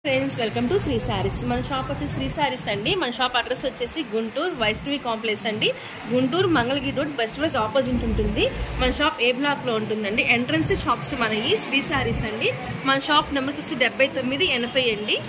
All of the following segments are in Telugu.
friends welcome to Shri saris మన షాప్ వచ్చేసి శ్రీ శారీస్ అండి మన షాప్ అడ్రస్ వచ్చేసి గుంటూరు వైష్ణవి కాంప్లెక్స్ అండి Guntur Mangalagiri road best wise opposite ఉంటుంది మన షాప్ ఏ బ్లాక్ లో ఉంటుందండి ఎంట్రన్స్ షాప్స్ మనకి శ్రీ శారీస్ అండి మన షాప్ నెంబర్ వచ్చి డెబ్బై తొమ్మిది ఎనభై అండి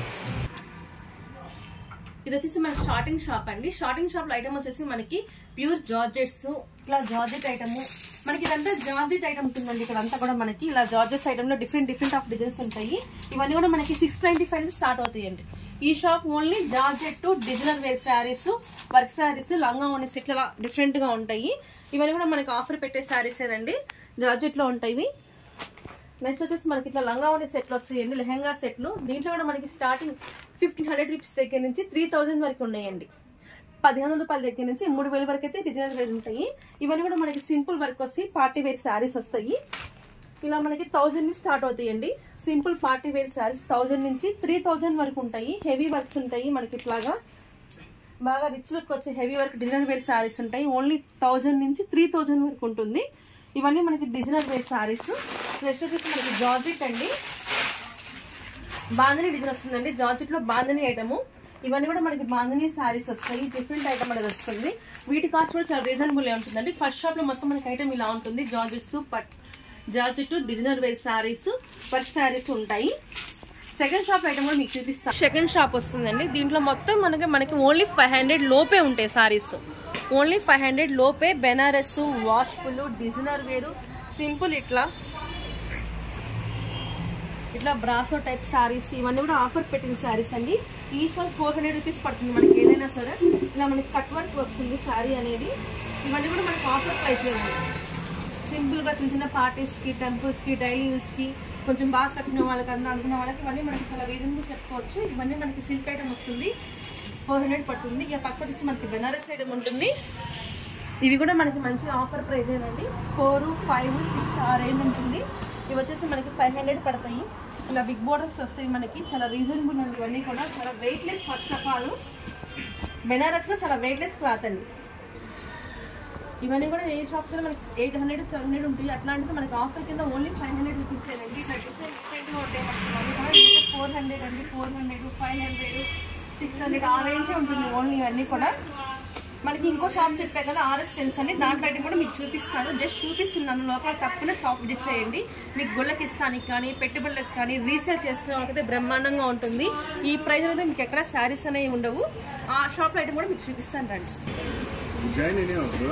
ఇది వచ్చేసి మన షార్టింగ్ షాప్ అండి షార్టింగ్ షాప్ లో ఐటమ్ వచ్చేసి మనకి ప్యూర్ జార్జెట్స్ ఇట్లా జార్జెట్ ఐటమ్ మనకి ఇదంతా జార్జెట్ ఐటమ్ ఉంటుందండి ఇక్కడ అంతా కూడా మనకి ఇలా జార్జెట్స్ ఐటమ్ లో డిఫరెంట్ డిఫరెంట్ ఆఫ్ డిజైన్స్ ఉంటాయి ఇవన్నీ కూడా మనకి సిక్స్ నైన్టీ ఫైవ్ నుంచి స్టార్ట్ అవుతాయండి ఈ shop only georgette designer wear saris work saris లంగా ఉన్న ఇట్లా డిఫరెంట్ గా ఉంటాయి ఇవన్నీ కూడా మనకి ఆఫర్ పెట్టే శారీసేనండి జార్జెట్ లో ఉంటాయి నెక్స్ట్ వచ్చేసి మనకి ఇట్లా లంగా ఉండే సెట్లు వస్తాయండి లెహంగా సెట్లు దీంట్లో కూడా మనకి స్టార్టింగ్ ఫిఫ్టీన్ హండ్రెడ్ రూపీస్ దగ్గర నుంచి త్రీ థౌజండ్ వరకు ఉన్నాయండి పదిహేను రూపాయల దగ్గర నుంచి మూడు వేల వరకు అయితే డిజైనర్ వేర్ ఉంటాయి ఇవన్నీ కూడా మనకి సింపుల్ వర్క్ వస్తాయి పార్టీ వేర్ శారీస్ వస్తాయి ఇలా మనకి థౌజండ్ నుంచి స్టార్ట్ అవుతాయండి simple party wear saris thousand నుంచి త్రీ థౌజండ్ వరకు ఉంటాయి హెవీ వర్క్స్ ఉంటాయి మనకి ఇట్లాగా బాగా రిచ్ లుక్ వచ్చే heavy work designer wear saris ఉంటాయి ఓన్లీ థౌజండ్ నుంచి త్రీ థౌజండ్ వరకు ఉంటుంది ఇవన్నీ మనకి డిజైనర్ వేర్ శారీస్ నెక్స్ట్ వచ్చేసి మనకి జార్జెట్ అండి బాందని డిజైన్ వస్తుందండి జార్జెట్ లో బాందని ఐటమ్ ఇవన్నీ కూడా మనకి బాందని శారీస్ వస్తాయి డిఫరెంట్ ఐటమ్ అనేది వస్తుంది వీటి కాస్ట్ కూడా చాలా రీజనబుల్ ఉంటుంది ఫస్ట్ షాప్ లో మొత్తం మనకి ఐటమ్ ఇలా ఉంటుంది జార్జెట్స్ పట్ georgette designer wear saris work saris ఉంటాయి సెకండ్ షాప్ ఐటమ్ కూడా మీకు చూపిస్తాను సెకండ్ షాప్ వస్తుందండి దీంట్లో మొత్తం మనకి మనకి ఓన్లీ ఫైవ్ హండ్రెడ్ లోపే ఉంటాయి సారీస్ ఓన్లీ ఫైవ్ హండ్రెడ్ లోపే బెనారస్ వాష్ఫుల్ డిజైనర్ వేరు సింపుల్ ఇట్లా ఇట్లా బ్రాసో టైప్ శారీస్ ఇవన్నీ కూడా ఆఫర్ పెట్టిన శారీస్ అండి each one four hundred rupees పడుతుంది మనకి ఏదైనా సరే ఇలా మనకి కట్ వర్క్ వస్తుంది శారీ అనేది ఇవన్నీ కూడా మనకి ఆఫర్ ప్రైస్ సింపుల్ గా చిన్న చిన్న పార్టీస్ కి టెంపుల్స్ కి డైలీ యూస్ కి కొంచెం బాగా కట్టిన వాళ్ళకి అందరూ అనుకున్న వాళ్ళకి ఇవన్నీ మనకి చాలా రీజనబుల్ చెప్పుకోవచ్చు ఇవన్నీ మనకి సిల్క్ ఐటమ్ వస్తుంది ఫోర్ హండ్రెడ్ పడుతుంది ఇక పక్క వచ్చేసి మనకి బెనారస్ ఐటమ్ ఉంటుంది ఇవి కూడా మనకి మంచి ఆఫర్ ప్రైస్ ఏనండి ఫోర్ ఫైవ్ సిక్స్ ఆ రేంజ్ ఉంటుంది ఇవి వచ్చేసి మనకి ఫైవ్ హండ్రెడ్ పడతాయి ఇలా బిగ్ బోర్డర్స్ వస్తాయి మనకి చాలా రీజనబుల్ అండి ఇవన్నీ కూడా చాలా వెయిట్లెస్ ఫస్ట్ ఆఫ్ ఆల్ బెనారస్లో చాలా వెయిట్లెస్ క్లాత్ అండి ఇవన్నీ కూడా ఏ షాప్స్ లో మనకి ఎయిట్ హండ్రెడ్ సెవెన్ హండ్రెడ్ ఉంటాయి అట్లాంటిది మనకి ఆఫర్ కింద ఓన్లీ ఫైవ్ హండ్రెడ్ రూపీస్ అండి ఇట్లా డిఫరెంట్ డిఫరెంట్గా ఉంటాయి మనకి ఫోర్ హండ్రెడ్ అండి four hundred five hundred six hundred ఆ రేంజే ఉంటుంది ఓన్లీ ఇవన్నీ కూడా మనకి ఇంకో షాప్ చెప్పా కదా ఆర్ఎస్ టెన్స్ అండి దాంట్లో అయితే కూడా మీకు చూపిస్తాను జస్ట్ చూపిస్తున్నాను లోపల తప్పకుండా షాప్ విజిట్ చేయండి మీకు గుళ్ళకి ఇస్తానికి కానీ పెట్టుబడులకు కానీ రీసేల్ చేసుకునే వాళ్ళకైతే బ్రహ్మాండంగా ఉంటుంది ఈ ప్రైస్ అయితే మీకు ఎక్కడ శారీస్ అనేవి ఉండవు ఆ షాప్ ఐటమ్ కూడా మీకు చూపిస్తాను రండి జాయిన్ అయినా బ్రో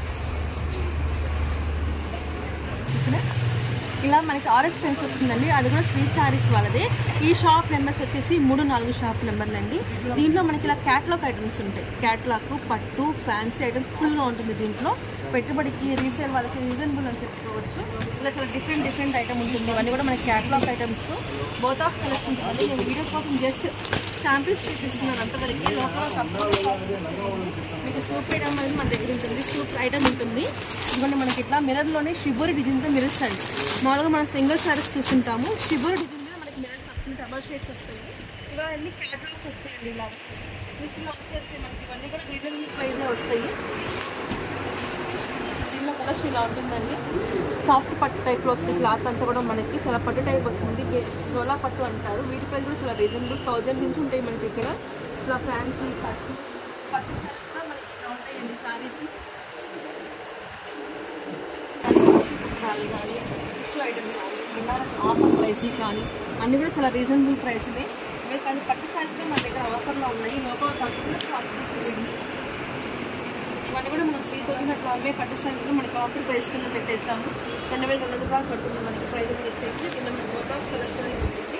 ఇక్కడ ఇలా మనకి ఆరెంజ్ స్ట్రెంత్ వస్తుందండి అది కూడా శ్రీ శారీస్ వాళ్ళదే ఈ షాప్ నెంబర్స్ వచ్చేసి మూడు నాలుగు షాప్ నెంబర్లు అండి దీంట్లో మనకి ఇలా క్యాట్లాగ్ ఐటమ్స్ ఉంటాయి క్యాట్లాగ్ పట్టు ఫ్యాన్సీ ఐటమ్ ఫుల్గా ఉంటుంది దీంట్లో పెట్టుబడికి రీసేల్ వాళ్ళకి రీజనబుల్ అని చెప్పుకోవచ్చు ఇలా చాలా డిఫరెంట్ డిఫరెంట్ ఐటమ్ ఉంటుంది ఇవన్నీ కూడా మనకి catalogue items both of colours ఉంటుంది నేను వీడియో కోసం జస్ట్ శాంపిల్స్ చూపిస్తున్నాను అంతవరకు లోపల తప్పకుండా మీకు సూప్ ఐటమ్ అనేది మన దగ్గర ఉంటుంది సూప్ ఐటమ్ ఉంటుంది ఇదిగోండి మనకి ఇట్లా మిర్రర్లోనే షిబోరి డిజైన్తో మిరర్స్ అండి మామూలుగా మనం సింగిల్ సారీస్ చూస్తుంటాము షిబోరి డిజైన్ మీద మనకి మిరర్స్ వస్తుంది డబల్ షేడ్స్ వస్తాయి ఇవన్నీ క్యాటలాగ్స్ వస్తాయండి ఇలా వీటిలో వచ్చేస్తే మనకి ఇవన్నీ కూడా రీజనబుల్ ప్రైస్లో వస్తాయి దీనిలో కలర్స్ ఇలా ఉంటుందండి సాఫ్ట్ పట్టు టైప్లో వస్తుంది క్లాత్ అంతా కూడా మనకి చాలా పట్టు టైప్ వస్తుంది డోలా పట్టు అంటారు వీటి ప్రైస్ కూడా చాలా రీజనబుల్ థౌజండ్ నుంచి ఉంటాయి మనకి ఇక్కడ ఇట్లా ఫ్యాన్సీ పట్టు పట్టు సారీస్ కూడా మనకి ఇలా ఉంటాయండి సారీస్ కానీ కానీ ఎక్కువ ఐటమ్ కానీ బెనారస్ ఆఫర్ ప్రైస్ కానీ అన్నీ కూడా చాలా రీజనబుల్ ప్రైస్నే ఇవే కానీ పట్టు సారీస్ కూడా మన దగ్గర ఆఫర్లో ఉన్నాయి లోపల తక్కువ క్వాలిటీ చూడండి ఇవన్నీ కూడా మనం త్రీ థౌసండ్ అట్లా అవే పట్టు సారీస్ కూడా మనకి ఆఫర్ ప్రైస్ కింద పెట్టేస్తాము రెండు వేల రెండు రూపాయలు పడుతుంది మనకి ప్రైస్ వచ్చేసి కింద మనకి మొత్తం కలర్స్ ఉంటుంది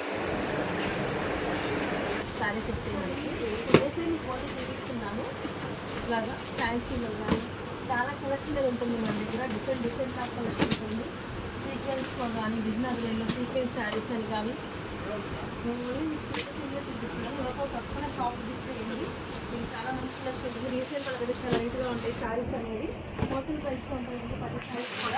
సారీస్ వస్తాయి మనకి వేసే మీకు ఫోటో చూపిస్తున్నాను ఇలాగా ఫ్యాన్సీలో కానీ చాలా కలెక్షన్ అనేది ఉంటుంది మన దగ్గర డిఫరెంట్ డిఫరెంట్ ఆఫ్ కలెక్షన్ ఉంటుంది సీక్వెన్స్లో కానీ డిజైనర్ వేలో సీక్వెన్స్ శారీస్ అని కానీ నేను ఓన్లీ మీకు సింగిల్ సింగిల్ చూపిస్తున్నాను లోపల తప్పకుండా షాప్ విజిట్ చేయండి మీకు చాలా మంచి కలెక్షన్ ఉంటుంది రీసేల్ వాళ్ళ దగ్గర చాలా నీట్గా ఉంటాయి శారీస్ అనేది హోటల్ ప్రైస్ ఉంటుంది పట్టు శారీస్ కూడా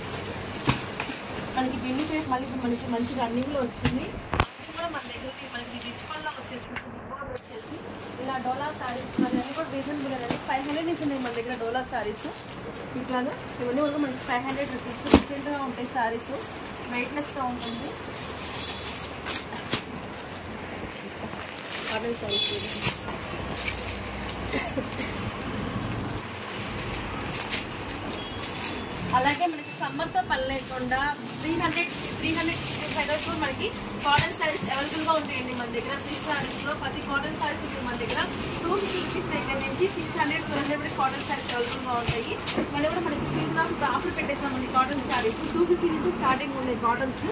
మనకి బిల్లి ప్రైస్ మళ్ళీ ఇప్పుడు మనకి మంచి రన్నింగ్లో వచ్చింది ఇది కూడా మన దగ్గర మనకి రిచ్ పళ్ళ వచ్చేసి border వచ్చేసి ఇలా డోలా సారీస్ అన్నీ కూడా రీజనబుల్ అండి ఫైవ్ హండ్రెడ్ నుంచి ఉన్నాయి మన దగ్గర డోలా సారీస్ ఇట్లాగా ఇవన్నీ కూడా మనకి ఫైవ్ హండ్రెడ్ రూపీస్ డిఫరెంట్గా ఉంటాయి సారీస్ వెయిట్లెస్గా ఉంటుంది కాటన్ సారీస్ అలాగే మనకి సమ్మర్ తో పని లేకుండా three hundred three hundred five వరకు మనకి కాటన్ సారీస్ అవైలబుల్ గా ఉంటాయండి మన దగ్గర సిల్క్ సారీస్ లో ప్రతి కాటన్ సారీస్ ఉంటుంది మన దగ్గర టూ ఫిఫ్టీ రూపీస్ దగ్గర నుంచి six hundred two hundred cotton saris available గా ఉంటాయి మళ్ళీ కూడా మనకి సీజన్ ఆఫ్ ఆఫర్ పెట్టేసామండి కాటన్ సారీస్ టూ ఫిఫ్టీ నుంచి స్టార్టింగ్ ఉన్నాయి కాటన్స్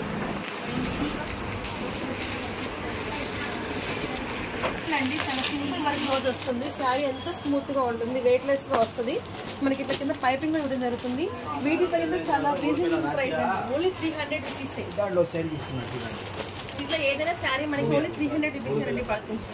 అండి చాలా సింపుల్ మనకి రోజు వస్తుంది శారీ ఎంతో స్మూత్ గా ఉంటుంది వెయిట్ లెస్ గా వస్తుంది మనకి ఇట్లా కింద పైపింగ్ కూడా ఇవ్వడం జరుగుతుంది వీటి పైన చాలా రీజనబుల్ ప్రైస్ అండి ఓన్లీ త్రీ హండ్రెడ్ రూపీస్ దాంట్లో సేల్ తీసుకున్నాను చూడండి ఇట్లా ఏదైనా శారీ మనకి ఓన్లీ త్రీ హండ్రెడ్ రూపీస్ అండి పడుతుంది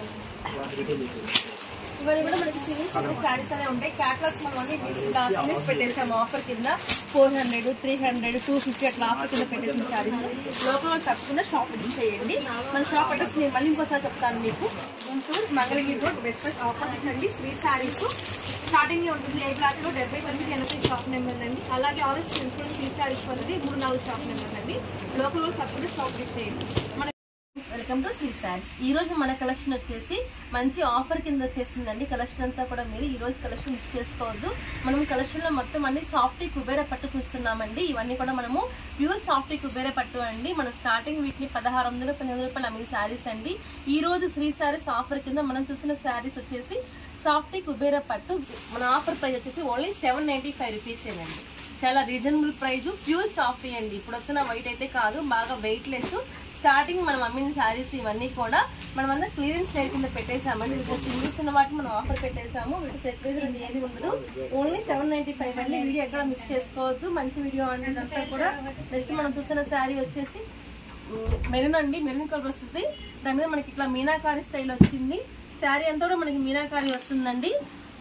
ఇవన్నీ కూడా మనకి సింగిల్ సింగిల్ శారీస్ అనే ఉంటాయి క్యాట్లాగ్స్ మనం అన్ని సిరీస్ పెట్టేసాము ఆఫర్ కింద four hundred three hundred two fifty అట్లా ఆఫర్ కింద పెట్టేసిన శారీస్ లోపల వాళ్ళు తప్పకుండా షాప్ విజిట్ చేయండి మన షాప్ అడ్రస్ నేను మళ్ళీ ఇంకోసారి చెప్తాను మీకు Guntur Mangalagiri road west west opposite అండి శ్రీ శారీస్ స్టార్టింగ్ లో ఉంటుంది ఏ బ్లాక్ లో డెబ్బై తొమ్మిది ఎనభై షాప్ నెంబర్ అండి అలాగే ఆరెంజ్ ప్రిన్సిపల్ శ్రీ శారీస్ వాళ్ళది మూడు నాలుగు షాప్ నెంబర్ అండి లోపల వాళ్ళు తప్పకుండా షాప్ విజిట్ చేయండి మన వెల్కమ్ టు శ్రీ శారీస్ ఈ రోజు మన కలెక్షన్ వచ్చేసి మంచి ఆఫర్ కింద వచ్చేసిందండి కలెక్షన్ అంతా కూడా మీరు ఈ రోజు కలెక్షన్ మిస్ చేసుకోవద్దు మనం కలెక్షన్ లో మొత్తం అన్ని సాఫ్ట్ కుబేర పట్టు చూస్తున్నామండి ఇవన్నీ కూడా మనము ప్యూర్ సాఫ్ట్ కుబేర పట్టు అండి మనం స్టార్టింగ్ వీటిని పదహారు వందలు పన్నెండు రూపాయలు అమ్మే శారీస్ అండి ఈ రోజు శ్రీ శారీస్ ఆఫర్ కింద మనం చూసిన శారీస్ వచ్చేసి సాఫ్ట్ కుబేర పట్టు మన ఆఫర్ ప్రైస్ వచ్చేసి ఓన్లీ సెవెన్ నైంటీ ఫైవ్ రూపీసేనండి చాలా రీజనబుల్ ప్రైస్ ప్యూర్ సాఫ్ట్ అండి ఇప్పుడు వస్తున్న వైట్ అయితే కాదు బాగా వెయిట్ లెస్ స్టార్టింగ్ మనం అమ్మిన శారీస్ ఇవన్నీ కూడా మనం అంతా క్లియరెన్స్ రేట్ కింద పెట్టేసామండి వీటిలో సింగిల్స్ ఉన్న వాటిని మనం ఆఫర్ పెట్టేసాము వీటి సెట్ ప్రైస్ అనేది ఏది ఉండదు ఓన్లీ సెవెన్ నైన్టీ ఫైవ్ అండి వీడియో ఎక్కడ మిస్ చేసుకోవద్దు మంచి వీడియో అంటే ఇదంతా కూడా నెక్స్ట్ మనం చూస్తున్న శారీ వచ్చేసి మెరూన్ అండి మెరూన్ కలర్ వస్తుంది దాని మీద మనకి ఇట్లా మీనాకారి స్టైల్ వచ్చింది శారీ అంతా కూడా మనకి మీనాకారి వస్తుందండి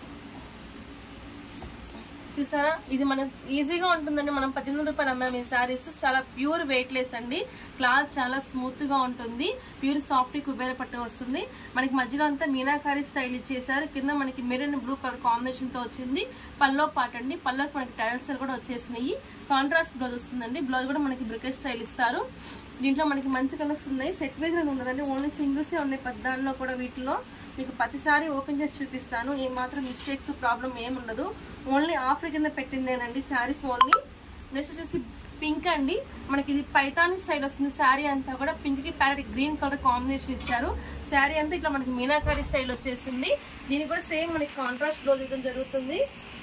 చూసారా ఇది మనం ఈజీగా ఉంటుందండి మనం పద్దెనిమిది రూపాయలు అమ్మాము ఈ శారీస్ చాలా ప్యూర్ వెయిట్ లెస్ అండి క్లాత్ చాలా స్మూత్ గా ఉంటుంది ప్యూర్ సాఫ్ట్ కుబేర పట్టు వస్తుంది మనకి మధ్యలో అంతా మీనాకారి స్టైల్ ఇచ్చేసారు కింద మనకి మెరూన్ బ్లూ కలర్ కాంబినేషన్ తో వచ్చింది పల్లో పాట అండి పల్లోకి మనకి టైల్స్ కూడా వచ్చేసినాయి కాంట్రాస్ట్ బ్లౌజ్ వస్తుందండి బ్లౌజ్ కూడా మనకి బ్రికెట్ స్టైల్ ఇస్తారు దీంట్లో మనకి మంచి కలర్స్ ఉన్నాయి సెట్ వైజ్ అనేది ఉండదండి ఓన్లీ సింగిల్సే ఉన్నాయి పద్దాల్లో కూడా వీటిలో మీకు ప్రతిసారి ఓపెన్ చేసి చూపిస్తాను ఏ మాత్రం మిస్టేక్స్ ప్రాబ్లం ఏమి ఉండదు ఓన్లీ ఆఫర్ కింద పెట్టిందేనండి శారీస్ ఓన్లీ నెక్స్ట్ వచ్చేసి పింక్ అండి మనకి ఇది పైతాని స్టైల్ వస్తుంది శారీ అంతా కూడా పింక్ కి ప్యారెట్ గ్రీన్ కలర్ కాంబినేషన్ ఇచ్చారు శారీ అంతా ఇట్లా మనకి మీనాకారి స్టైల్ వచ్చేసింది దీనికి కూడా సేమ్ మనకి కాంట్రాస్ట్ బ్లౌజ్ ఇవ్వడం జరుగుతుంది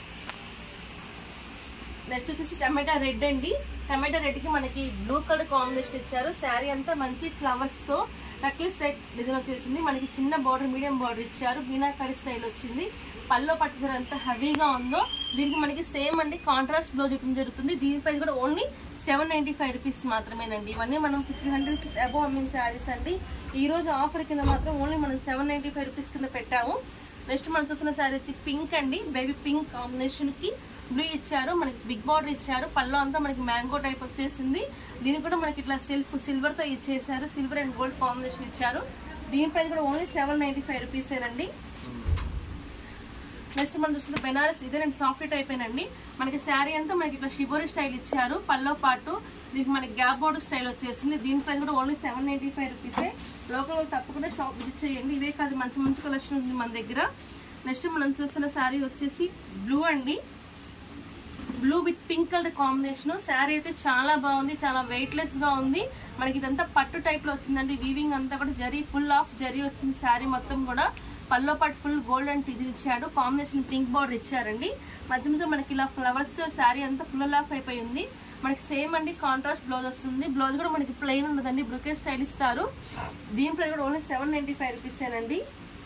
నెక్స్ట్ వచ్చేసి టమాటా రెడ్ అండి టమాటా రెడ్ కి మనకి బ్లూ కలర్ కాంబినేషన్ ఇచ్చారు శారీ అంతా మంచి ఫ్లవర్స్ తో నక్లెస్ టైప్ డిజైన్ వచ్చేసింది మనకి చిన్న బార్డర్ మీడియం బార్డర్ ఇచ్చారు మీనాకరి స్టైల్ వచ్చింది పల్లో పట్టు ఎంత హెవీగా ఉందో దీనికి మనకి సేమ్ అండి కాంట్రాస్ట్ బ్లౌజ్ ఇవ్వడం జరుగుతుంది దీని ప్రైస్ కూడా only seven ninety five rupees మాత్రమేనండి ఇవన్నీ మనం ఫిఫ్టీన్ హండ్రెడ్ రూపీస్ అబోవ్ అమ్మిన శారీస్ అండి ఈ రోజు ఆఫర్ కింద మాత్రం ఓన్లీ మనం సెవెన్ నైంటీ ఫైవ్ రూపీస్ కింద పెట్టాము నెక్స్ట్ మనం చూస్తున్న శారీ వచ్చి పింక్ అండి బేబీ పింక్ కాంబినేషన్ కి బ్లూ ఇచ్చారు మనకి బిగ్ బార్డర్ ఇచ్చారు పళ్ళు అంతా మనకి మ్యాంగో టైప్ వచ్చేసింది దీనికి కూడా మనకి ఇట్లా సెల్ఫ్ సిల్వర్ తో ఇచ్చేసారు సిల్వర్ అండ్ గోల్డ్ కాంబినేషన్ ఇచ్చారు దీని ప్రైస్ కూడా ఓన్లీ సెవెన్ నైన్టీ ఫైవ్ రూపీసేనండి నెక్స్ట్ మనం చూస్తుంది బెనారస్ ఇదే నేను సాఫ్ట్ టైప్ ఏనండి మనకి శారీ అంతా మనకి ఇట్లా షిబోరి స్టైల్ ఇచ్చారు పల్లో పాటు దీనికి మనకి గ్యాప్ బోర్డర్ స్టైల్ వచ్చేసింది దీని ప్రైస్ కూడా ఓన్లీ సెవెన్ నైంటీ ఫైవ్ రూపీసే లోకల్ వాళ్ళు తప్పకుండా షాప్ విజిట్ చేయండి ఇవే కాదు మంచి మంచి కలెక్షన్ ఉంది మన దగ్గర నెక్స్ట్ మనం చూస్తున్న శారీ వచ్చేసి బ్లూ అండి blue with pink colour combination sari అయితే చాలా బాగుంది చాలా వెయిట్ లెస్ గా ఉంది మనకి ఇదంతా పట్టు టైప్ లో వచ్చిందండి వీవింగ్ అంతా కూడా జరీ ఫుల్ ఆఫ్ జరీ వచ్చింది శారీ మొత్తం కూడా పల్లో పట్టు ఫుల్ గోల్డ్ అండ్ టిజన్ ఇచ్చాడు కాంబినేషన్ పింక్ బార్డర్ ఇచ్చారండి మధ్య మధ్య మనకి ఇలా ఫ్లవర్స్ తో శారీ అంతా ఫుల్ ఆఫ్ అయిపోయింది మనకి సేమ్ అండి కాంట్రాస్ట్ బ్లౌజ్ వస్తుంది బ్లౌజ్ కూడా మనకి ప్లెయిన్ ఉండదండి బ్రొకే స్టైల్ ఇస్తారు దీని ప్రైస్ కూడా ఓన్లీ సెవెన్ నైన్టీ ఫైవ్ రూపీసేనండి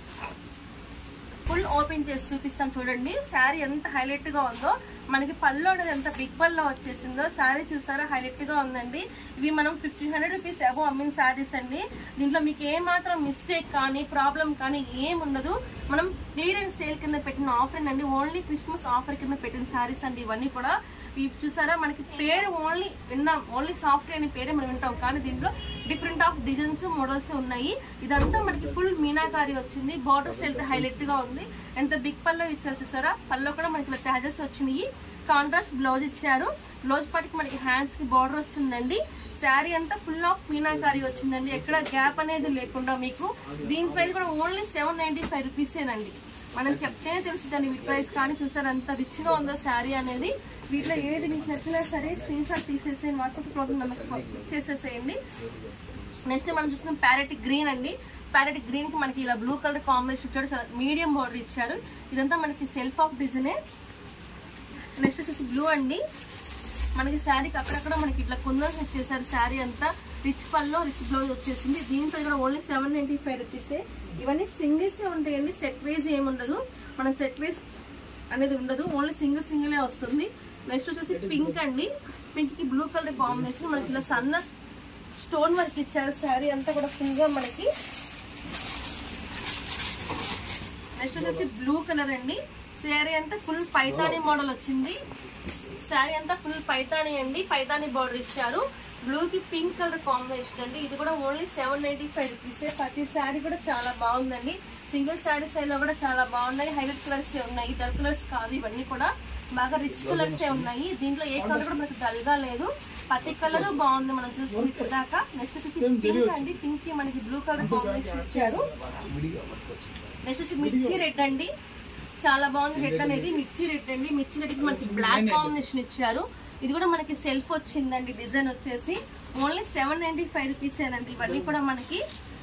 ఫుల్ ఓపెన్ చేసి చూపిస్తాను చూడండి శారీ ఎంత హైలైట్ గా ఉందో మనకి పళ్ళు అనేది ఎంత బిగ్ పల్లో వచ్చేసిందో శారీ చూసారా హైలైట్ గా ఉందండి ఇవి మనం ఫిఫ్టీన్ హండ్రెడ్ రూపీస్ అబో అమ్మిన శారీస్ అండి దీంట్లో మీకు ఏ మాత్రం మిస్టేక్ కానీ ప్రాబ్లం కానీ ఏం ఉండదు మనం క్లియరెన్స్ సేల్ కింద పెట్టిన ఆఫర్ అండి ఓన్లీ క్రిస్మస్ ఆఫర్ కింద పెట్టిన శారీస్ అండి ఇవన్నీ కూడా ఇవి చూసారా మనకి పేరు ఓన్లీ విన్నాం ఓన్లీ సాఫ్ట్వేర్ అనే పేరే మనం వింటాం కానీ దీంట్లో డిఫరెంట్ ఆఫ్ డిజైన్స్ మోడల్స్ ఉన్నాయి ఇదంతా మనకి ఫుల్ మీనాకారి వచ్చింది బార్డర్ స్టైల్ హైలైట్ గా ఉంది ఎంత బిగ్ పల్లో ఇచ్చారు చూసారా పల్లో కూడా మనకి ఇలా ట్యాజెస్ వచ్చినాయి కాంట్రాస్ట్ బ్లౌజ్ ఇచ్చారు బ్లౌజ్ పాటికి మనకి హ్యాండ్స్ కి బార్డర్ వస్తుందండి శారీ అంతా ఫుల్ ఆఫ్ మీనాకారి వచ్చిందండి ఎక్కడ గ్యాప్ అనేది లేకుండా మీకు దీని ప్రైస్ కూడా ఓన్లీ సెవెన్ నైన్టీ ఫైవ్ రూపీసేనండి మనం చెప్తేనే తెలుస్తుందండి వీటి ప్రైస్ కానీ చూసారు అంత రిచ్ గా ఉందో శారీ అనేది వీటిలో ఏది మీకు నచ్చినా సరే స్క్రీన్ షాట్ తీసేసేయండి వాట్సాప్ ప్రాబ్లం నెంబర్ చేసేసేయండి నెక్స్ట్ మనం చూస్తున్నాం ప్యారెట్ గ్రీన్ అండి ప్యారెట్ గ్రీన్ కి మనకి ఇలా బ్లూ కలర్ కాంబినేషన్ ఇచ్చాడు చాలా మీడియం బోర్డర్ ఇచ్చారు ఇదంతా మనకి సెల్ఫ్ ఆఫ్ డిజైనే నెక్స్ట్ వచ్చేసి బ్లూ అండి మనకి శారీకి అక్కడక్కడ మనకి ఇట్లా కుందన్స్ ఇచ్చేసారు శారీ అంతా రిచ్ పల్లో రిచ్ బ్లౌజ్ వచ్చేసింది దీంట్లో కూడా ఓన్లీ సెవెన్ నైన్టీ ఫైవ్ రూపీసే ఇవన్నీ సింగిల్స్ ఉంటాయండి సెట్ వైజ్ ఏమి ఉండదు మనం సెట్ వైజ్ అనేది ఉండదు ఓన్లీ సింగిల్ సింగిలే వస్తుంది నెక్స్ట్ వచ్చేసి పింక్ అండి పింక్ కి బ్లూ కలర్ కాంబినేషన్ మనకి ఇలా సన్న స్టోన్ వర్క్ ఇచ్చారు శారీ అంతా కూడా ఫుల్ గా మనకి నెక్స్ట్ వచ్చేసి బ్లూ కలర్ అండి శారీ అంతా ఫుల్ పైతానీ మోడల్ వచ్చింది శారీ అంతా ఫుల్ పైతానీ అండి పైతానీ బార్డర్ ఇచ్చారు బ్లూ కి పింక్ కలర్ కాంబినేషన్ అండి ఇది కూడా only seven ninety five rupees ప్రతి శారీ కూడా చాలా బాగుందండి సింగిల్ శారీస్ అయినా కూడా చాలా బాగున్నాయి హైలైట్ కలర్స్ ఉన్నాయి డల్ కలర్స్ కాదు ఇవన్నీ కూడా బాగా రిచ్ కలర్స్ ఉన్నాయి దీంట్లో ఏ కలర్ కూడా మనకు డల్ గా లేదు ప్రతి కలర్ బాగుంది మనం చూసుకుని ఇప్పుడు దాకా నెక్స్ట్ వచ్చేసి పింక్ అండి పింక్ కి మనకి బ్లూ కలర్ కాంబినేషన్ ఇచ్చారు నెక్స్ట్ వచ్చి మిర్చి రెడ్ అండి చాలా బాగుంది రెడ్ అనేది మిర్చి రెడ్ అండి మిర్చి రెడ్ కి మనకి బ్లాక్ కాంబినేషన్ ఇచ్చారు ఇది కూడా మనకి సెల్ఫ్ వచ్చిందండి డిజైన్ వచ్చేసి only seven ninety five rupees ఏనండి ఇవన్నీ కూడా మనకి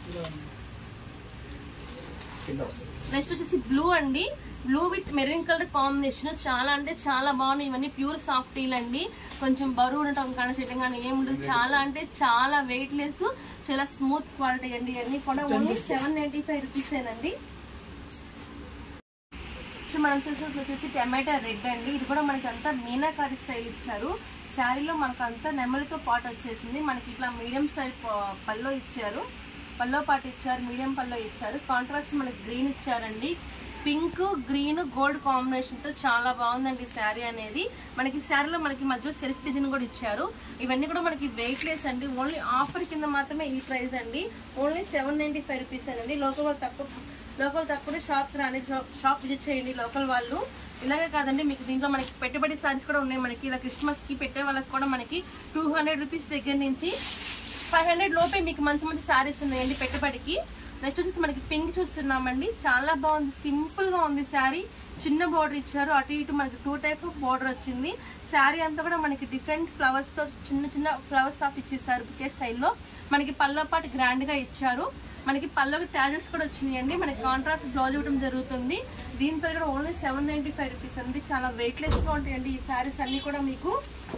నెక్స్ట్ వచ్చేసి బ్లూ అండి blue with maroon colour combination చాలా అంటే చాలా బాగున్నాయి ఇవన్నీ ప్యూర్ సాఫ్ట్ టీల్ అండి కొంచెం బరువు ఉండటం కానీ చేయటం కానీ ఏముండదు చాలా అంటే చాలా వెయిట్ లెస్ చాలా స్మూత్ క్వాలిటీ అండి ఇవన్నీ కూడా ఓన్లీ సెవెన్ నైన్టీ ఫైవ్ రూపీసేనండి నెక్స్ట్ మనం చూసేది వచ్చేసి టమాటా రెడ్ అండి ఇది కూడా మనకి అంతా మీనాకారి స్టైల్ ఇచ్చారు శారీలో మనకు అంతా నెమలితో పాటు వచ్చేసింది మనకి ఇట్లా మీడియం స్టైల్ ప- పల్లో ఇచ్చారు పల్లో పాటు ఇచ్చారు మీడియం పల్లో ఇచ్చారు కాంట్రాస్ట్ మనకి గ్రీన్ ఇచ్చారండి పింక్ గ్రీన్ గోల్డ్ కాంబినేషన్ తో చాలా బాగుందండి శారీ అనేది మనకి శారీలో మనకి మధ్య సెల్ఫ్ డిజైన్ కూడా ఇచ్చారు ఇవన్నీ కూడా మనకి వెయిట్ లెస్ అండి ఓన్లీ ఆఫర్ కింద మాత్రమే ఈ ప్రైస్ అండి only seven ninety five rupees అండి లోకల్ వాళ్ళు తక్కువ లోకల్ తక్కువ షాప్ రాని షాప్ షాప్ విజిట్ చేయండి లోకల్ వాళ్ళు ఇలాగే కాదండి మీకు దీంట్లో మనకి పెట్టుబడి సారీస్ కూడా ఉన్నాయి మనకి ఇలా క్రిస్మస్ కి పెట్టే వాళ్ళకి కూడా మనకి టూ హండ్రెడ్ రూపీస్ దగ్గర నుంచి ఫైవ్ హండ్రెడ్ లోపే మీకు మంచి మంచి సారీస్ ఉన్నాయండి పెట్టుబడికి నెక్స్ట్ వచ్చేసి మనకి పింక్ చూస్తున్నామండి చాలా బాగుంది సింపుల్ గా ఉంది శారీ చిన్న బార్డర్ ఇచ్చారు అటు ఇటు మనకి టూ టైప్ ఆఫ్ బార్డర్ వచ్చింది శారీ అంతా కూడా మనకి డిఫరెంట్ ఫ్లవర్స్ తో చిన్న చిన్న ఫ్లవర్స్ ఆఫ్ ఇచ్చేసారు బుకే స్టైల్లో మనకి పల్లో పాటు గ్రాండ్ గా ఇచ్చారు మనకి పల్లోకి ట్యాజెస్ కూడా వచ్చినాయండి మనకి కాంట్రాస్ట్ బ్లౌజ్ ఇవ్వడం జరుగుతుంది దీనిపై కూడా only seven ninety five rupees అండి చాలా వెయిట్ లెస్ గా ఉంటాయండి ఈ శారీస్ అన్ని కూడా మీకు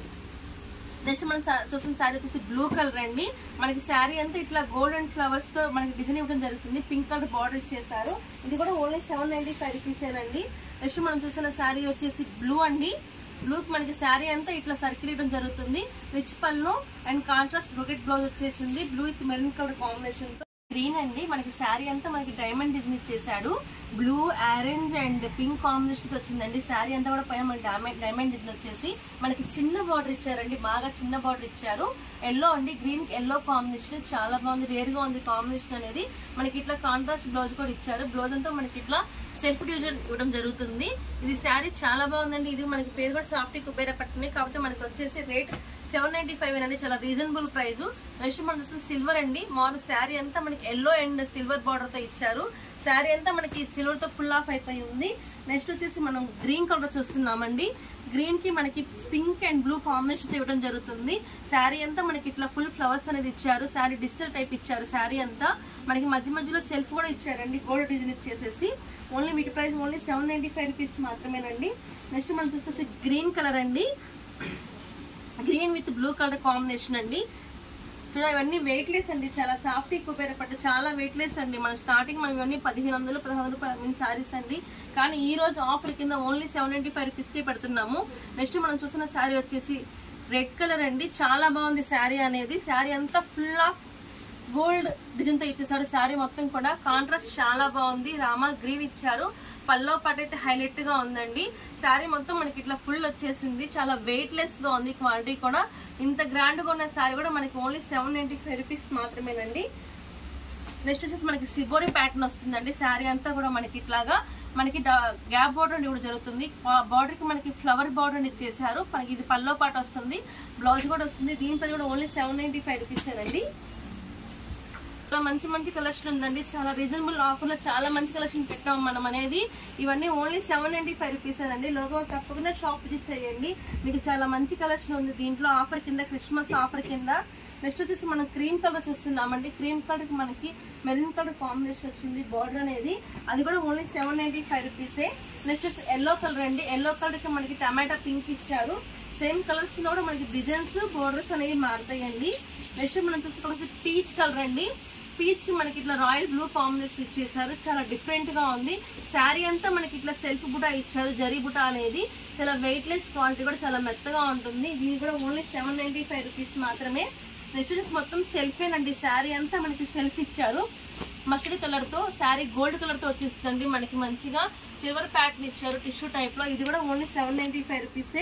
నెక్స్ట్ మనం సా- చూసిన శారీ వచ్చేసి బ్లూ కలర్ అండి మనకి శారీ అంతా ఇట్లా గోల్డ్ అండ్ ఫ్లవర్స్ తో మనకి డిజైన్ ఇవ్వడం జరుగుతుంది పింక్ కలర్ బార్డర్ ఇచ్చేసారు ఇది కూడా ఓన్లీ సెవెన్ నైన్టీ ఫైవ్ రూపీసేనండి నెక్స్ట్ మనం చూసిన శారీ వచ్చేసి బ్లూ అండి బ్లూ మనకి శారీ అంతా ఇట్లా సర్కిల్ ఇవ్వడం జరుగుతుంది రిచ్ పళ్ళు అండ్ కాంట్రాస్ట్ బ్రొకెట్ బ్లౌజ్ వచ్చేసింది blue with maroon colour combination తో గ్రీన్ అండి మనకి శారీ అంతా మనకి డైమండ్ డిజైన్ ఇచ్చేసాడు blue orange and pink combination తో వచ్చిందండి శారీ అంతా కూడా పైన మనకి డైమండ్ డైమండ్ డిజైన్ వచ్చేసి మనకి చిన్న బార్డర్ ఇచ్చారండి బాగా చిన్న బార్డర్ ఇచ్చారు ఎల్లో అండి గ్రీన్ ఎల్లో కాంబినేషన్ చాలా బాగుంది రేర్ గా ఉంది కాంబినేషన్ అనేది మనకి ఇట్లా కాంట్రాస్ట్ బ్లౌజ్ కూడా ఇచ్చారు బ్లౌజ్ అంతా మనకి ఇట్లా సెల్ఫ్ డివిజన్ ఇవ్వడం జరుగుతుంది ఇది శారీ చాలా బాగుందండి ఇది మనకి పేరు కూడా సాఫ్ట్ కుబేర పట్టింది కాకపోతే మనకి వచ్చేసి రేట్ సెవెన్ నైన్టీ ఫైవ్ అండి చాలా రీజనబుల్ ప్రైస్ నెక్స్ట్ మనం చూస్తుంది సిల్వర్ అండి మామూలు శారీ అంతా మనకి ఎల్లో అండ్ సిల్వర్ బార్డర్ తో ఇచ్చారు శారీ అంతా మనకి సిల్వర్ తో ఫుల్ ఆఫ్ అయిపోయి ఉంది నెక్స్ట్ వచ్చేసి మనం గ్రీన్ కలర్ చూస్తున్నామండి గ్రీన్ కి మనకి పింక్ అండ్ బ్లూ కాంబినేషన్ ఇవ్వడం జరుగుతుంది శారీ అంతా మనకి ఇట్లా ఫుల్ ఫ్లవర్స్ అనేది ఇచ్చారు శారీ డిజిటల్ టైప్ ఇచ్చారు శారీ అంతా మనకి మధ్య మధ్యలో సెల్ఫ్ కూడా ఇచ్చారండి గోల్డ్ డిజైన్ ఇచ్చేసేసి ఓన్లీ వీటి price only seven ninety five rupees మాత్రమేనండి నెక్స్ట్ మనం చూస్తే గ్రీన్ కలర్ అండి green with blue colour combination అండి చూడ ఇవన్నీ వెయిట్ లెస్ అండి చాలా సాఫ్ట్ కుబేర పట్టు చాలా వెయిట్ లెస్ అండి మనం స్టార్టింగ్ మనం ఇవన్నీ పదిహేను వందలు పదహారు రూపాయలు సారీస్ అండి కానీ ఈ రోజు ఆఫర్ కింద ఓన్లీ సెవెన్ నైన్టీ ఫైవ్ రూపీస్కే పెడుతున్నాము నెక్స్ట్ మనం చూసిన శారీ వచ్చేసి రెడ్ కలర్ అండి చాలా బాగుంది శారీ అనేది శారీ అంతా ఫుల్ ఆఫ్ గోల్డ్ డిజైన్ తో ఇచ్చేసాడు శారీ మొత్తం కూడా కాంట్రాస్ట్ చాలా బాగుంది రామా గ్రీన్ ఇచ్చారు పల్లో పాటు అయితే హైలైట్ గా ఉందండి శారీ మొత్తం మనకి ఇట్లా ఫుల్ వచ్చేసింది చాలా వెయిట్ లెస్ గా ఉంది క్వాలిటీ కూడా ఇంత గ్రాండ్ గా ఉన్న శారీ కూడా మనకి only seven ninety five rupees మాత్రమేనండి నెక్స్ట్ వచ్చేసి మనకి సిబోరి ప్యాటర్న్ వస్తుందండి శారీ అంతా కూడా మనకి ఇట్లాగా మనకి గ్యాప్ బార్డర్ అనేది కూడా జరుగుతుంది బార్డర్ కి మనకి ఫ్లవర్ బార్డర్ అనేది చేశారు మనకి ఇది పల్లో పాట వస్తుంది బ్లౌజ్ కూడా వస్తుంది దీనిపై కూడా only seven ninety five rupees అండి చాలా మంచి మంచి కలెక్షన్ ఉందండి చాలా రీజనబుల్ ఆఫర్ లో చాలా మంచి కలెక్షన్ పెట్టాం మనం అనేది ఇవన్నీ only seven ninety five rupees అండి లోగో తప్పకుండా షాప్ విజిట్ చేయండి మీకు చాలా మంచి కలెక్షన్ ఉంది దీంట్లో ఆఫర్ కింద క్రిస్మస్ ఆఫర్ కింద నెక్స్ట్ వచ్చేసి మనం క్రీమ్ కలర్ చూస్తున్నామండి క్రీమ్ కలర్ కి మనకి మెరూన్ కలర్ కాంబినేషన్ వచ్చింది బార్డర్ అనేది అది కూడా ఓన్లీ సెవెన్ నైన్టీ ఫైవ్ రూపీసే నెక్స్ట్ వచ్చి ఎల్లో కలర్ అండి ఎల్లో కలర్ కి మనకి టమాటా పింక్ ఇచ్చారు సేమ్ కలర్స్ లో కూడా మనకి డిజైన్స్ బోర్డర్స్ అనేవి మారుతాయండి నెక్స్ట్ మనం చూస్తే పీచ్ కలర్ అండి పీచ్ కి మనకి ఇట్లా రాయల్ బ్లూ కాంబినేషన్ ఇచ్చేసారు చాలా డిఫరెంట్ గా ఉంది శారీ అంతా మనకి ఇట్లా సెల్ఫ్ బుటా ఇచ్చారు జరీ బుటా అనేది చాలా వెయిట్ లెస్ క్వాలిటీ కూడా చాలా మెత్తగా ఉంటుంది దీని కూడా only seven ninety five rupees మాత్రమే నెక్స్ట్ వచ్చేసి మొత్తం సెల్ఫేనండి శారీ అంతా మనకి సెల్ఫ్ ఇచ్చారు మస్టర్డ్ కలర్ తో శారీ గోల్డ్ కలర్ తో వచ్చేస్తుంది మనకి మంచిగా సిల్వర్ ప్యాటర్న్ ఇచ్చారు టిష్యూ టైప్ లో ఇది కూడా ఓన్లీ సెవెన్ నైన్టీ ఫైవ్ రూపీసే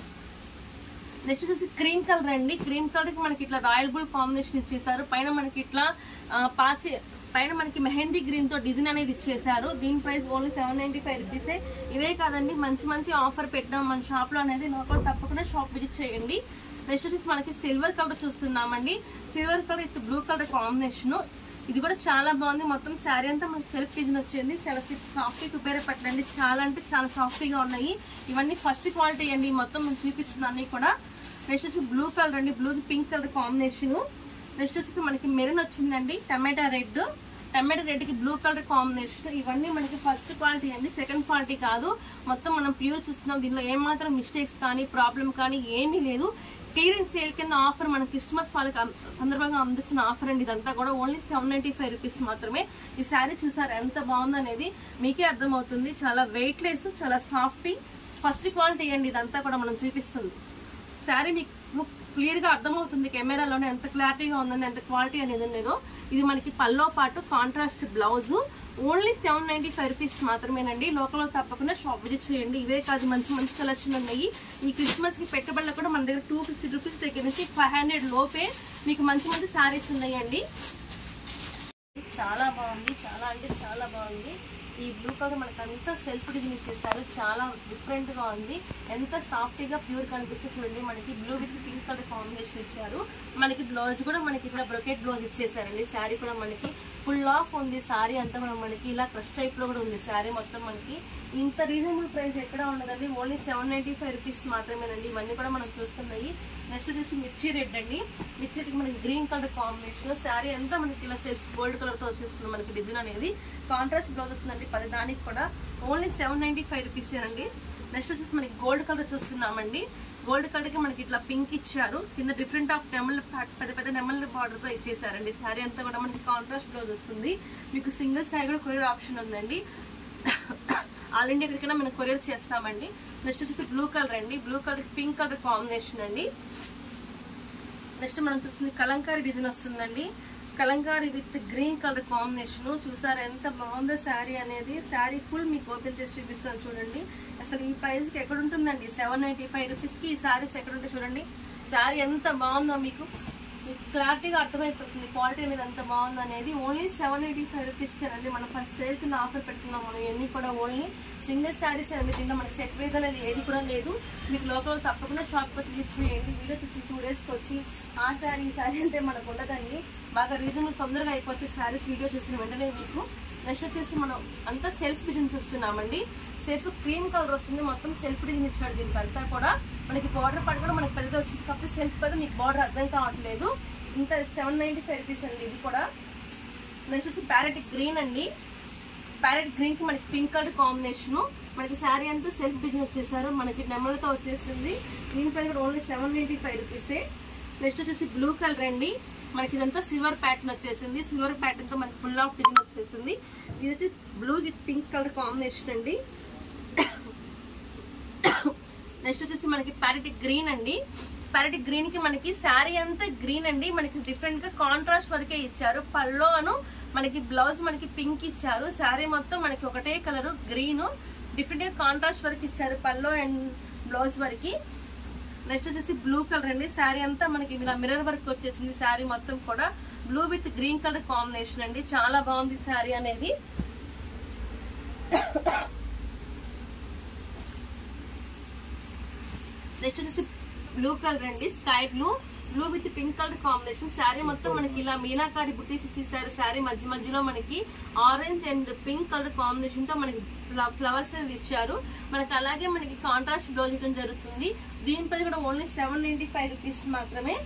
నెక్స్ట్ వచ్చేసి క్రీమ్ కలర్ అండి క్రీమ్ కలర్ కి మనకి ఇట్లా రాయల్ బుల్ కాంబినేషన్ ఇచ్చేసారు పైన మనకి ఇట్లా ఆ, పాచి పైన మనకి మెహందీ గ్రీన్ తో డిజైన్ అనేది ఇచ్చేసారు దీని price only seven ninety five రూపీసే ఇవే కాదండి మంచి మంచి ఆఫర్ పెట్టాం మన షాప్ లో అనేది లోపల తప్పకుండా షాప్ విజిట్ చేయండి నెక్స్ట్ వచ్చేసి మనకి సిల్వర్ కలర్ చూస్తున్నామండి silver colour with blue colour combination ఇది కూడా చాలా బాగుంది మొత్తం శారీ అంతా మనకి సెల్ఫ్ డిజైన్ వచ్చింది చాలా సాఫ్ట్ ఉపయోగపట్టండి చాలా అంటే చాలా సాఫ్ట్గా ఉన్నాయి ఇవన్నీ ఫస్ట్ క్వాలిటీ అండి మొత్తం మనం చూపిస్తుంది అన్ని కూడా నెక్స్ట్ వచ్చి బ్లూ కలర్ అండి blue pink colour combination next వచ్చేసి మనకి మెరూన్ వచ్చిందండి టమాటా రెడ్ టమాటా రెడ్ కి బ్లూ కలర్ కాంబినేషన్ ఇవన్నీ మనకి ఫస్ట్ క్వాలిటీ అండి సెకండ్ క్వాలిటీ కాదు మొత్తం మనం ప్యూర్ చూస్తున్నాం దీనిలో ఏమాత్రం మిస్టేక్స్ కానీ ప్రాబ్లం కానీ ఏమీ లేదు క్లియరెన్స్ సేల్ కింద ఆఫర్ మన క్రిస్మస్ వాళ్ళకి అం- సందర్భంగా అందిస్తున్న ఆఫర్ అండి ఇదంతా కూడా only seven ninety five rupees మాత్రమే ఈ శారీ చూసారు ఎంత బాగుందనేది మీకే అర్థమవుతుంది చాలా వెయిట్ లెస్ చాలా సాఫ్ట్ ఫస్ట్ క్వాలిటీ అండి ఇదంతా కూడా మనం చూపిస్తుంది శారీ మీకు క్లియర్ గా అర్థమవుతుంది కెమెరాలోనే ఎంత క్లారిటీగా ఉందని ఎంత క్వాలిటీ అనేది లేదో ఇది మనకి పల్లో పాటు contrast blouse only seven ninety five rupees మాత్రమేనండి లోకల్లో తప్పకుండా షాప్ విజిట్ చేయండి ఇవే కాదు మంచి మంచి కలెక్షన్ ఉన్నాయి ఈ క్రిస్మస్ కి పెట్టుబడులు కూడా మన దగ్గర టూ ఫిఫ్టీ రూపీస్ దగ్గర నుంచి ఫైవ్ హండ్రెడ్ లోపే మీకు మంచి మంచి శారీస్ ఉన్నాయండి చాలా బాగుంది చాలా అంటే చాలా బాగుంది ఈ బ్లూ కలర్ మనకు అంతా సెల్ఫ్ డిజైన్ ఇచ్చేసారు చాలా డిఫరెంట్ గా ఉంది ఎంత సాఫ్ట్ గా ప్యూర్ కనిపిస్తుంది చూడండి మనకి blue with pink colour combination ఇచ్చారు మనకి బ్లౌజ్ కూడా మనకి ఇక్కడ బ్రొకెట్ బ్లౌజ్ ఇచ్చేసారండి శారీ కూడా మనకి ఫుల్ ఆఫ్ ఉంది శారీ అంతా కూడా మనకి ఇలా క్రష్ టైప్ లో కూడా ఉంది శారీ మొత్తం మనకి ఇంత రీజనబుల్ ప్రైస్ ఎక్కడ ఉండదండి only seven ninety five rupees మాత్రమేనండి ఇవన్నీ కూడా మనం చూస్తున్నాయి నెక్స్ట్ వచ్చేసి మిర్చి రెడ్ అండి మిర్చి రెడ్కి మనకి గ్రీన్ కలర్ కాంబినేషన్ శారీ అంతా మనకి ఇలా సెల్ఫ్ గోల్డ్ కలర్ తో వచ్చేస్తుంది మనకి డిజైన్ అనేది కాంట్రాస్ట్ బ్లౌజ్ వస్తుందండి పది దానికి కూడా only seven ninety five rupees అండి నెక్స్ట్ వచ్చేసి మనకి గోల్డ్ కలర్ చూస్తున్నామండి గోల్డ్ కలర్ కి మనకి ఇట్లా పింక్ ఇచ్చారు కింద డిఫరెంట్ ఆఫ్ నెమల్ పెద్ద పెద్ద నెమల్ బార్డర్ తో ఇచ్చేసారండి శారీ అంతా కూడా మనకి కాంట్రాస్ట్ బ్లౌజ్ వస్తుంది మీకు సింగిల్ శారీ కూడా కొరియర్ ఆప్షన్ ఉందండి ఆల్ ఇండియా ఎక్కడికైనా మనం కొరియర్ చేస్తామండి నెక్స్ట్ వచ్చేసి బ్లూ కలర్ అండి blue colour pink colour combination అండి నెక్స్ట్ మనం చూస్తుంది కలంకారీ డిజైన్ వస్తుందండి Kalamkari with green colour combination చూసారా ఎంత బాగుందో శారీ అనేది శారీ ఫుల్ మీకు ఓపెన్ చేసి చూపిస్తాను చూడండి అసలు ఈ ప్రైస్ కి ఎక్కడ ఉంటుందండి సెవెన్ నైన్టీ ఫైవ్ రూపీస్ కి ఈ శారీస్ ఎక్కడ ఉంటాయి చూడండి శారీ ఎంత బాగుందో మీకు మీకు క్లారిటీగా అర్థమైపోతుంది క్వాలిటీ అనేది ఎంత బాగుంది అనేది only seven eighty five rupees అండి మనం ఫస్ట్ సేల్ కింద ఆఫర్ పెట్టుకున్నాం మనం ఇవన్నీ కూడా ఓన్లీ సింగిల్ శారీస్ అండి దీంట్లో మనకి సెట్ వైజ్ అనేది ఏది కూడా లేదు మీకు లోపల తప్పకుండా షాప్కి వచ్చి విజిట్ చేయండి వీడియో చూసి టూ డేస్కి వచ్చి ఆ శారీ ఈ శారీ అంటే మనకు ఉండదండి బాగా రీజనబుల్ తొందరగా అయిపోతే శారీస్ వీడియో చూసిన వెంటనే మీకు నెక్స్ట్ వచ్చేసి మనం అంతా సెల్ఫ్ డిజైన్ చూస్తున్నామండి సెల్ఫ్ క్రీమ్ కలర్ వస్తుంది మొత్తం సెల్ఫ్ డిజైన్ ఇచ్చాడు దీనికి అంతా కూడా మనకి బార్డర్ పాటు కూడా మనకి పెద్దగా వచ్చింది కాబట్టి సెల్ఫ్ కదా మీకు బార్డర్ అర్థం కావట్లేదు ఇంత సెవెన్ నైన్టీ ఫైవ్ రూపీస్ అండి ఇది కూడా నెక్స్ట్ వచ్చి ప్యారెట్ గ్రీన్ అండి ప్యారెట్ గ్రీన్ కి మనకి పింక్ కలర్ కాంబినేషన్ మనకి శారీ అంతా సెల్ఫ్ డిజైన్ వచ్చేసారు మనకి నెమ్మలతో వచ్చేసింది దీని ప్రైస్ కూడా ఓన్లీ సెవెన్ నైన్టీ ఫైవ్ రూపీసే నెక్స్ట్ వచ్చేసి బ్లూ కలర్ అండి మనకి ఇదంతా సిల్వర్ ప్యాటర్న్ వచ్చేసింది సిల్వర్ ప్యాటర్న్ తో మనకి ఫుల్ ఆఫ్ డిజైన్ వచ్చేసింది ఇది వచ్చి blue with pink colour combination అండి నెక్స్ట్ వచ్చేసి మనకి ప్యారెట్ గ్రీన్ అండి ప్యారెట్ గ్రీన్ కి మనకి శారీ అంతా గ్రీన్ అండి మనకి డిఫరెంట్ గా కాంట్రాస్ట్ వరకే ఇచ్చారు పల్లో అను మనకి బ్లౌజ్ మనకి పింక్ ఇచ్చారు శారీ మొత్తం మనకి ఒకటే కలర్ గ్రీన్ డిఫరెంట్ గా కాంట్రాస్ట్ వరకు ఇచ్చారు పల్లో అండ్ బ్లౌజ్ వరకు నెక్స్ట్ వచ్చేసి బ్లూ కలర్ అండి శారీ అంతా మనకి ఇలా మిర్రర్ వర్క్ వచ్చేసింది శారీ మొత్తం కూడా blue with green colour combination అండి చాలా బాగుంది శారీ అనేది నెక్స్ట్ వచ్చేసి బ్లూ కలర్ అండి sky blue blue with pink colour combination sari మొత్తం మనకి ఇలా మీనాకారి బుట్టీస్ ఇచ్చేసారు శారీ మధ్య మధ్యలో మనకి orange and pink colour combination తో మనకి ఫ్లవర్స్ అనేది ఇచ్చారు మనకి అలాగే మనకి కాంట్రాస్ట్ బ్లౌజ్ ఇవ్వడం జరుగుతుంది దీనిపై కూడా only seven ninety five rupees మాత్రమే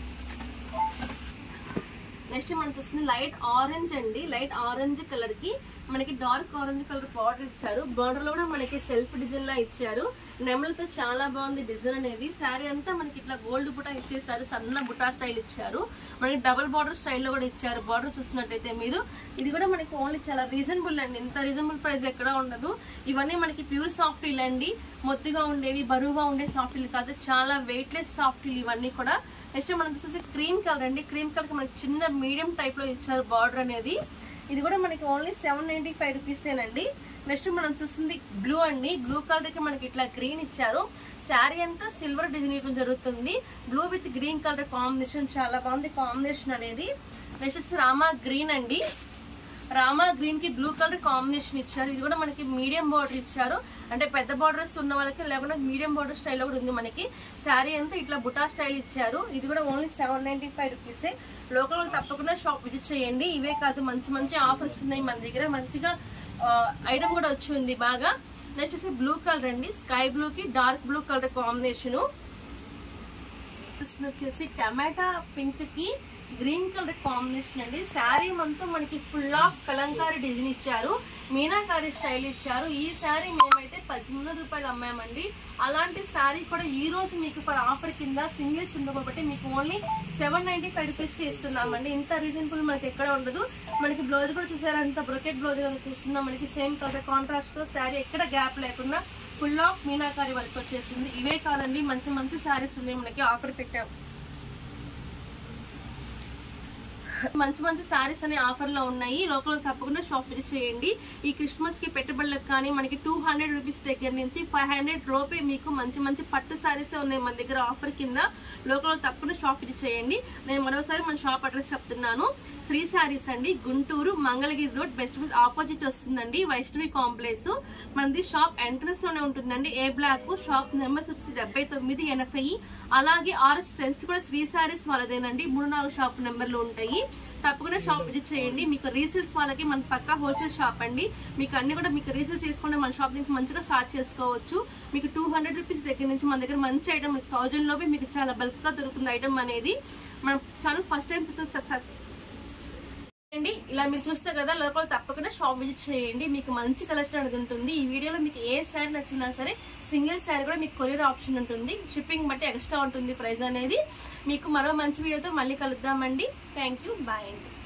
నెక్స్ట్ మనకి వస్తుంది లైట్ ఆరెంజ్ అండి లైట్ ఆరెంజ్ కలర్ కి మనకి డార్క్ ఆరెంజ్ కలర్ బార్డర్ ఇచ్చారు బార్డర్ లో కూడా మనకి సెల్ఫ్ డిజైన్ లా ఇచ్చారు నెమలతో చాలా బాగుంది డిజైన్ అనేది శారీ అంతా మనకి ఇట్లా గోల్డ్ బుటా ఇచ్చేస్తారు సన్న బుటా స్టైల్ ఇచ్చారు మనకి డబుల్ బార్డర్ స్టైల్లో కూడా ఇచ్చారు బార్డర్ చూస్తున్నట్టయితే మీరు ఇది కూడా మనకి ఓన్లీ చాలా రీజనబుల్ అండి ఇంత రీజనబుల్ ప్రైస్ ఎక్కడ ఉండదు ఇవన్నీ మనకి ప్యూర్ సాఫ్టీలు అండి మొత్తుగా ఉండేవి బరువుగా ఉండే సాఫ్టీలు కాదు చాలా వెయిట్లెస్ సాఫ్టీలు ఇవన్నీ కూడా నెక్స్ట్ మనకి చూసి క్రీమ్ కలర్ అండి క్రీమ్ కలర్ మనకి చిన్న మీడియం టైప్ లో ఇచ్చారు బార్డర్ అనేది ఇది కూడా మనకి ఓన్లీ సెవెన్ నైన్టీ ఫైవ్ రూపీసేనండి నెక్స్ట్ మనం చూస్తుంది బ్లూ అండి బ్లూ కలర్ కి మనకి ఇట్లా గ్రీన్ ఇచ్చారు శారీ అంతా సిల్వర్ డిజైన్ ఇవ్వడం జరుగుతుంది blue with green colour combination చాలా బాగుంది కాంబినేషన్ అనేది నెక్స్ట్ వచ్చి రామా గ్రీన్ అండి రామా గ్రీన్ కి బ్లూ కలర్ కాంబినేషన్ ఇచ్చారు ఇది కూడా మనకి మీడియం బార్డర్ ఇచ్చారు అంటే పెద్ద బార్డర్స్ ఉన్న వాళ్ళకి లేకుండా మీడియం బార్డర్ స్టైల్ కూడా ఉంది మనకి శారీ అంతా ఇట్లా బుటా స్టైల్ ఇచ్చారు ఇది కూడా ఓన్లీ సెవెన్ నైన్టీ ఫైవ్ రూపీసే లోకల్ వాళ్ళు తప్పకుండా షాప్ విజిట్ చేయండి ఇవే కాదు మంచి మంచి ఆఫర్స్ ఉన్నాయి మన దగ్గర మంచిగా ఐటమ్ కూడా వచ్చి ఉంది బాగా నెక్స్ట్ వచ్చి బ్లూ కలర్ అండి స్కై బ్లూ కి డార్క్ బ్లూ కలర్ కాంబినేషను వచ్చేసి టమాటా పింక్ కి గ్రీన్ కలర్ కాంబినేషన్ అండి శారీ మొత్తం మనకి ఫుల్ ఆఫ్ కలంకారీ డిజైన్ ఇచ్చారు మీనాకారి స్టైల్ ఇచ్చారు ఈ శారీ మేమైతే పద్దెనిమిది రూపాయలు అమ్మామండి అలాంటి శారీ కూడా ఈ రోజు మీకు ఫర్ ఆఫర్ కింద సింగిల్స్ ఉండబట్టి మీకు ఓన్లీ సెవెన్ నైన్టీ ఫైవ్ రూపీస్కి ఇస్తున్నామండి ఇంత రీజనబుల్ మనకి ఎక్కడ ఉండదు మనకి బ్లౌజ్ కూడా చూసారంత బ్రొకెట్ బ్లౌజ్ కదా చూస్తున్నాం మనకి సేమ్ కలర్ కాంట్రాస్ట్ తో శారీ ఎక్కడ గ్యాప్ లేకుండా ఫుల్ ఆఫ్ మీనాకారి వర్క్ వచ్చేసింది ఇవే కాదండి మంచి మంచి శారీస్ ఉన్నాయి మనకి ఆఫర్ పెట్టాం మంచి మంచి శారీస్ అనే ఆఫర్ లో ఉన్నాయి లోకల్ తప్పకుండా షాప్ విజిట్ చేయండి ఈ క్రిస్మస్ కి పెట్టుబడులకు కానీ మనకి టూ హండ్రెడ్ రూపీస్ దగ్గర నుంచి ఫైవ్ హండ్రెడ్ లోపే మీకు మంచి మంచి పట్టు శారీస్ ఉన్నాయి మన దగ్గర ఆఫర్ కింద లోకల్ తప్పకుండా షాప్ విజిట్ చేయండి నేను మరోసారి మన షాప్ అడ్రస్ చెప్తున్నాను శ్రీ శారీస్ అండి Guntur Mangalagiri road best opposite వస్తుందండి వైష్ణవి కాంప్లెక్స్ మనది షాప్ ఎంట్రన్స్ లోనే ఉంటుందండి ఏ బ్లాక్ షాప్ నెంబర్స్ వచ్చి డెబ్బై తొమ్మిది ఎనభై అలాగే ఆరు స్ట్రెంత్స్ కూడా శ్రీ శారీస్ వాళ్ళదేనండి మూడు నాలుగు షాప్ నెంబర్లు ఉంటాయి తప్పకుండా షాప్ విజిట్ చేయండి మీకు రీసేల్స్ వాళ్ళకి మన పక్కా హోల్సేల్ షాప్ అండి మీకు అన్ని కూడా మీకు రీసేల్ చేసుకుంటే మన షాప్ నుంచి మంచిగా స్టార్ట్ చేసుకోవచ్చు మీకు టూ హండ్రెడ్ రూపీస్ దగ్గర నుంచి మన దగ్గర మంచి ఐటమ్ థౌజండ్ లోపే మీకు చాలా బల్క్ గా దొరుకుతుంది ఐటమ్ అనేది మనం ఛానల్ ఫస్ట్ టైం అండి ఇలా మీరు చూస్తే కదా లోపల తప్పకుండా షాప్ విజిట్ చేయండి మీకు మంచి కలెక్షన్ అనేది ఉంటుంది ఈ వీడియోలో మీకు ఏ శారీ నచ్చినా సరే సింగిల్ శారీ కూడా మీకు కొరియర్ ఆప్షన్ ఉంటుంది షిప్పింగ్ బట్టి ఎక్స్ట్రా ఉంటుంది ప్రైస్ అనేది మీకు మరో మంచి వీడియోతో మళ్ళీ కలుద్దామండి థ్యాంక్ యూ బాయ్ అండి